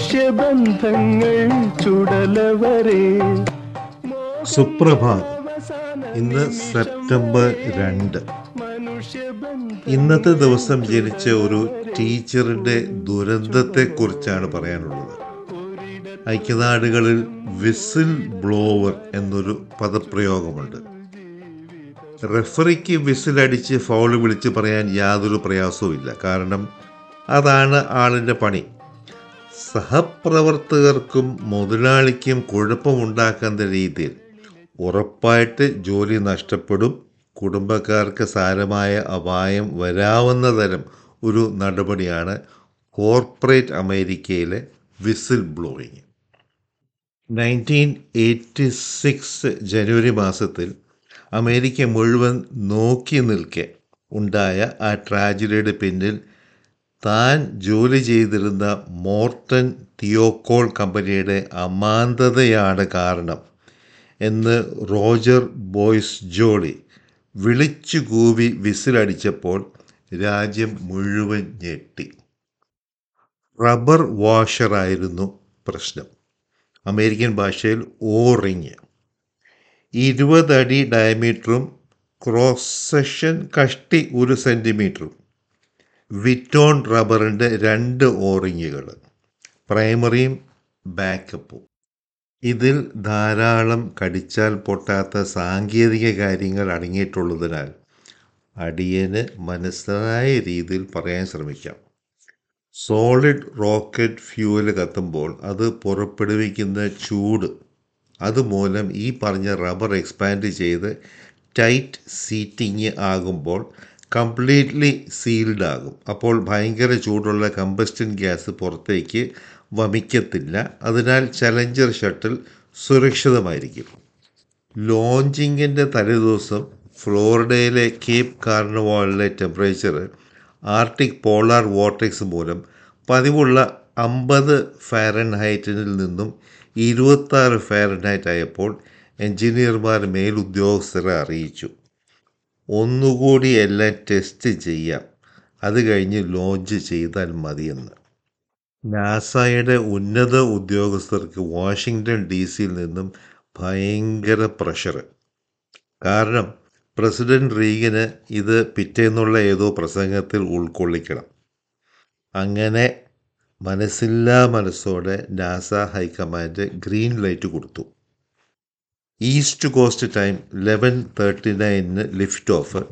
മനുഷ്യബന്ധങ്ങൾ ചുടലവരെ സുപ്രഭാതം ഇന്ന് സെപ്റ്റംബർ രണ്ട് ഇന്നത്തെ ദിവസം ജനിച്ച ഒരു ടീച്ചറിന്റെ ദുരന്തത്തെക്കുറിച്ചാണ് പറയാനുള്ളത് ഐക്യനാടുകളിൽ വിസിൽ ബ്ലോവർ എന്നൊരു പദപ്രയോഗമുണ്ട് റെഫറിക്ക് വിസിലടിച്ച് ഫൗൾ വിളിച്ച് പറയാൻ യാതൊരു പ്രയാസവും ഇല്ല കാരണം അതാണ് ആളിൻ്റെ പണി സഹപ്രവർത്തകർക്കും മുതലാളിക്കും കുഴപ്പമുണ്ടാക്കുന്ന രീതിയിൽ ഉറപ്പായിട്ട് ജോലി നഷ്ടപ്പെടും കുടുംബക്കാർക്ക് സാരമായ അപായം വരാവുന്ന തരം ഒരു നടപടിയാണ് കോർപ്പറേറ്റ് അമേരിക്കയിലെ whistle blowing nineteen eighty six ജനുവരി മാസത്തിൽ അമേരിക്ക മുഴുവൻ നോക്കി നിൽക്കെ ഉണ്ടായ ആ ട്രാജഡിയുടെ പിന്നിൽ താൻ ജോലി ചെയ്തിരുന്ന മോർട്ടൻ തിയോക്കോൾ കമ്പനിയുടെ അമാന്തതയാണ് കാരണം എന്ന് റോജർ ബോയ്സ് ജോളി വിളിച്ചു കൂവി വിസിലടിച്ചപ്പോൾ രാജ്യം മുഴുവൻ ഞെട്ടി റബ്ബർ വാഷറായിരുന്നു പ്രശ്നം അമേരിക്കൻ ഭാഷയിൽ ഓറിങ് ഇരുപതടി ഡയമീറ്ററും ക്രോസ് സെക്ഷൻ കഷ്ടി ഒരു സെൻറ്റിമീറ്ററും വിറ്റോൺ റബ്ബറിൻ്റെ രണ്ട് ഓറിങ്ങുകൾ പ്രൈമറിയും ബാക്കപ്പും ഇതിൽ ധാരാളം കടിച്ചാൽ പൊട്ടാത്ത സാങ്കേതിക കാര്യങ്ങൾ അടങ്ങിയിട്ടുള്ളതിനാൽ അടിയന് മനസ്സിലായ രീതിയിൽ പറയാൻ ശ്രമിക്കാം സോളിഡ് റോക്കറ്റ് ഫ്യൂവൽ കത്തുമ്പോൾ അത് പുറപ്പെടുവിക്കുന്ന ചൂട് അതുമൂലം ഈ പറഞ്ഞ റബ്ബർ എക്സ്പാൻഡ് ചെയ്ത് ടൈറ്റ് സീറ്റിങ് ആകുമ്പോൾ കംപ്ലീറ്റ്ലി സീൽഡ് ആകും അപ്പോൾ ഭയങ്കര ചൂടുള്ള കമ്പസ്റ്റൻ ഗ്യാസ് പുറത്തേക്ക് വമിക്കത്തില്ല അതിനാൽ ചലഞ്ചർ ഷട്ടിൽ സുരക്ഷിതമായിരിക്കും ലോഞ്ചിങ്ങിൻ്റെ തലേദിവസം ഫ്ലോറിഡയിലെ കേപ്പ് കാർണവാളിലെ ടെമ്പറേച്ചർ ആർട്ടിക് പോളാർ വോർട്ടെക്സ് മൂലം പതിവുള്ള അമ്പത് ഫാരൻഹൈറ്റിൽ നിന്നും ഇരുപത്താറ് ഫാരൻഹൈറ്റ് ആയപ്പോൾ എഞ്ചിനീയർമാർ മേലുദ്യോഗസ്ഥരെ അറിയിച്ചു ഒന്നുകൂടി എല്ലാം ടെസ്റ്റ് ചെയ്യാം അത് കഴിഞ്ഞ് ലോഞ്ച് ചെയ്താൽ മതിയെന്ന് നാസയുടെ ഉന്നത ഉദ്യോഗസ്ഥർക്ക് വാഷിങ്ടൺ ഡി സിയിൽ നിന്നും ഭയങ്കര പ്രഷർ കാരണം പ്രസിഡന്റ് റീഗന് ഇത് പിറ്റേന്നുള്ള ഏതോ പ്രസംഗത്തിൽ ഉൾക്കൊള്ളിക്കണം അങ്ങനെ മനസ്സില്ലാ മനസ്സോടെ നാസ ഹൈക്കമാൻഡ് ഗ്രീൻ ലൈറ്റ് കൊടുത്തു east coast time eleven thirty നയനിന് lift off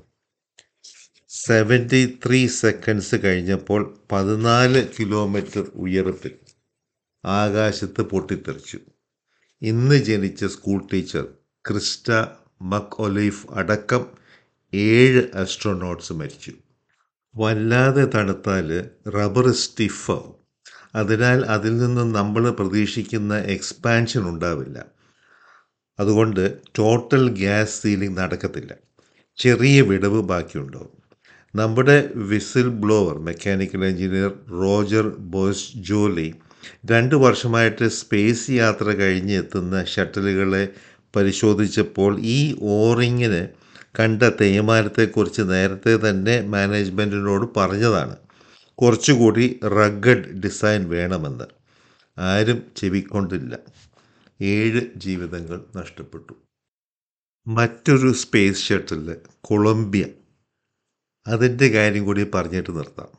seventy three seconds കഴിഞ്ഞപ്പോൾ പതിനാല് കിലോമീറ്റർ ഉയരത്തിൽ ആകാശത്ത് പൊട്ടിത്തെറിച്ചു ഇന്ന് ജനിച്ച സ്കൂൾ ടീച്ചർ ക്രിസ്റ്റ മക് ഒലീഫ് അടക്കം ഏഴ് ആസ്ട്രോനോട്ട്സ് മരിച്ചു വല്ലാതെ തണുത്താൽ റബ്ബർ സ്റ്റിഫാവും അതിനാൽ അതിൽ നിന്നും നമ്മൾ പ്രതീക്ഷിക്കുന്ന എക്സ്പാൻഷൻ ഉണ്ടാവില്ല അതുകൊണ്ട് ടോട്ടൽ ഗ്യാസ് സീലിംഗ് നടക്കത്തില്ല ചെറിയ വിടവ് ബാക്കിയുണ്ടാവും നമ്മുടെ whistle blower mechanical engineer Roger Bose ജോലി രണ്ട് വർഷമായിട്ട് സ്പേസ് യാത്ര കഴിഞ്ഞ് എത്തുന്ന ഷട്ടലുകളെ പരിശോധിച്ചപ്പോൾ ഈ ഓറിങ്ങിന് കണ്ട തേയ്മാനത്തെക്കുറിച്ച് നേരത്തെ തന്നെ മാനേജ്മെൻറ്റിനോട് പറഞ്ഞതാണ് കുറച്ചുകൂടി റഗഡ് ഡിസൈൻ വേണമെന്ന് ആരും ചെവിക്കൊണ്ടില്ല ഏഴ് ജീവിതങ്ങൾ നഷ്ടപ്പെട്ടു മറ്റൊരു സ്പേസ് ഷട്ടിൽ കൊളംബിയ അതിൻ്റെ കാര്യം കൂടി പറഞ്ഞിട്ട് നിർത്താം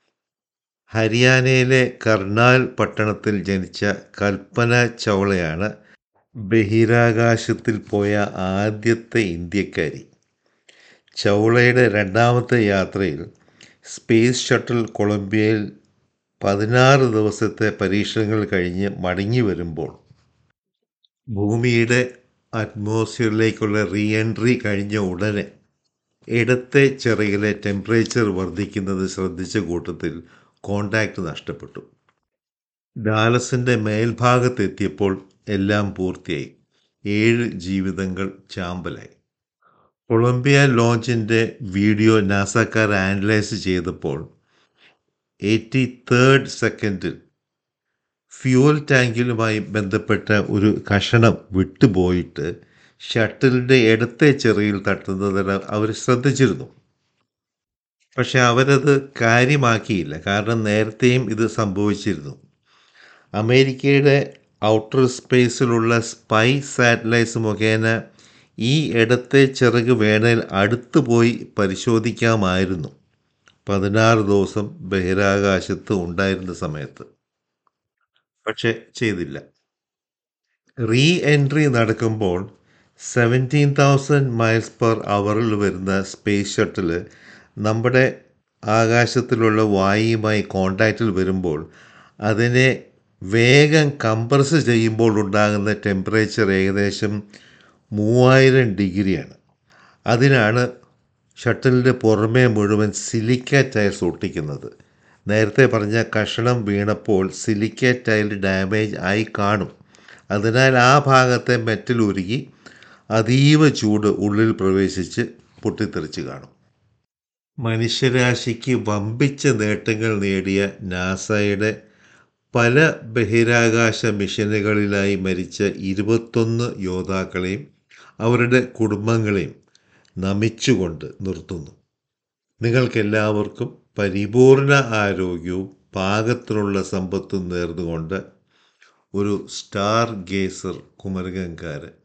ഹരിയാനയിലെ കർണാൽ പട്ടണത്തിൽ ജനിച്ച കൽപ്പന ചൗളയാണ് ബഹിരാകാശത്തിൽ പോയ ആദ്യത്തെ ഇന്ത്യക്കാരി ചൗളയുടെ രണ്ടാമത്തെ യാത്രയിൽ സ്പേസ് ഷട്ടിൽ കൊളംബിയയിൽ പതിനാറ് ദിവസത്തെ പരീക്ഷണങ്ങൾ കഴിഞ്ഞ് മടങ്ങി വരുമ്പോൾ ഭൂമിയുടെ അറ്റ്മോസ്ഫിയറിലേക്കുള്ള റീ എൻട്രി കഴിഞ്ഞ ഉടനെ ഇടത്തെ ചിറകിലെ ടെമ്പറേച്ചർ വർദ്ധിക്കുന്നത് ശ്രദ്ധിച്ച കൂട്ടത്തിൽ കോണ്ടാക്റ്റ് നഷ്ടപ്പെട്ടു ഡാലസിൻ്റെ മേൽഭാഗത്തെത്തിയപ്പോൾ എല്ലാം പൂർത്തിയായി ഏഴ് ജീവിതങ്ങൾ ചാമ്പലായി കൊളംബിയ ലോഞ്ചിൻ്റെ വീഡിയോ നാസക്കാർ ആനലൈസ് ചെയ്തപ്പോൾ എയ്റ്റി തേർഡ് സെക്കൻഡിൽ ഫ്യൂവൽ ടാങ്കിലുമായി ബന്ധപ്പെട്ട ഒരു കഷണം വിട്ടുപോയിട്ട് ഷട്ടിലിൻ്റെ ഇടത്തെ ചെറിയിൽ തട്ടുന്നതിന് അവർ ശ്രദ്ധിച്ചിരുന്നു പക്ഷെ അവരത് കാര്യമാക്കിയില്ല കാരണം നേരത്തെയും ഇത് സംഭവിച്ചിരുന്നു അമേരിക്കയുടെ ഔട്ടർ സ്പേസിലുള്ള സ്പൈ സാറ്റലൈറ്റ്സ് മുഖേന ഈ ഇടത്തെ ചിറക് വേണേൽ അടുത്ത് പോയി പരിശോധിക്കാമായിരുന്നു പതിനാറ് ദിവസം ബഹിരാകാശത്ത് ഉണ്ടായിരുന്ന സമയത്ത് പക്ഷെ ചെയ്തില്ല റീ എൻട്രി നടക്കുമ്പോൾ സെവൻറ്റീൻ തൗസൻഡ് മൈൽസ് പെർ അവറിൽ വരുന്ന സ്പേസ് ഷട്ടിൽ നമ്മുടെ ആകാശത്തിലുള്ള വായുവുമായി കോണ്ടാക്റ്റിൽ വരുമ്പോൾ അതിനെ വേഗം കംപ്രസ് ചെയ്യുമ്പോൾ ഉണ്ടാകുന്ന ടെമ്പറേച്ചർ ഏകദേശം മൂവായിരം ഡിഗ്രിയാണ് അതിനാണ് ഷട്ടിലിൻ്റെ പുറമേ മുഴുവൻ സിലിക്ക ടൈൽസ് ഒട്ടിക്കുന്നത് നേരത്തെ പറഞ്ഞ കഷണം വീണപ്പോൾ സിലിക്ക ടൈൽ ഡാമേജ് ആയി കാണും അതിനാൽ ആ ഭാഗത്തെ മെറ്റൽ ഉരുകി അതീവ ചൂട് ഉള്ളിൽ പ്രവേശിച്ച് പൊട്ടിത്തെറിച്ച് കാണും മനുഷ്യരാശിക്ക് വമ്പിച്ച നേട്ടങ്ങൾ നേടിയ നാസയുടെ പല ബഹിരാകാശ മിഷനുകളിലായി മരിച്ച ഇരുപത്തൊന്ന് യോദ്ധാക്കളെയും അവരുടെ കുടുംബങ്ങളെയും നമിച്ചുകൊണ്ട് നിർത്തുന്നു നിങ്ങൾക്കെല്ലാവർക്കും പരിപൂർണ ആരോഗ്യവും പാകത്തിനുള്ള സമ്പത്തും നേർന്നുകൊണ്ട് ഒരു സ്റ്റാർ ഗേസർ കുമരകങ്കാരൻ